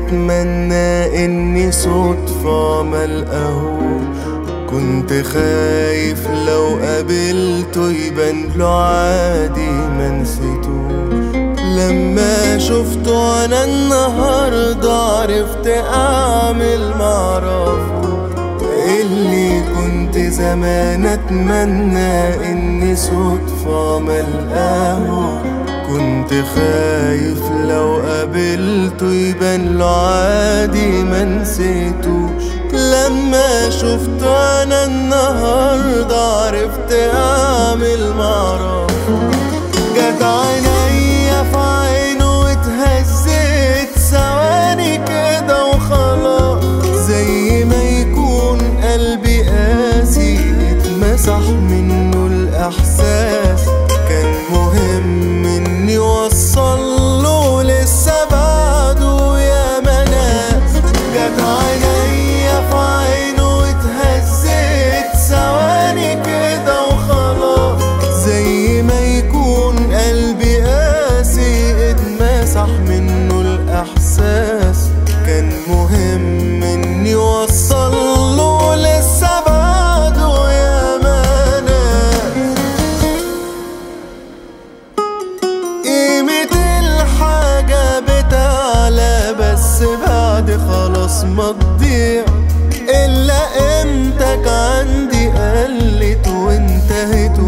اتمنى اني صدفة ملقاهوش كنت خايف لو قابلته يبان له عادي منسيتوش لما شفته انا النهاردة عرفت اعمل معرفه اللي كنت زمان اتمنى اني صدفة ملقاه كنت خايف لو قابلته يبان له عادي منسيتوش لما شفته انا النهاردة عرفت اعمل معرفه جت عينيا في عينه واتهزت ثواني كده وخلاص زي ما يكون قلبي قاسي اتمسح منه الاحساس كان مهم اني اوصل له لسه بعده يا مناس جت عينيا في عينه واتهزت ثواني كده وخلاص زي ما يكون قلبي قاسي اتمسح منه الاحساس كان مهم اني اوصل له لسه بعده يا مناس قيمة الحاجة بتعلى بس بعد خلاص ما تضيع إلا قيمتك عندي قلت وانتهت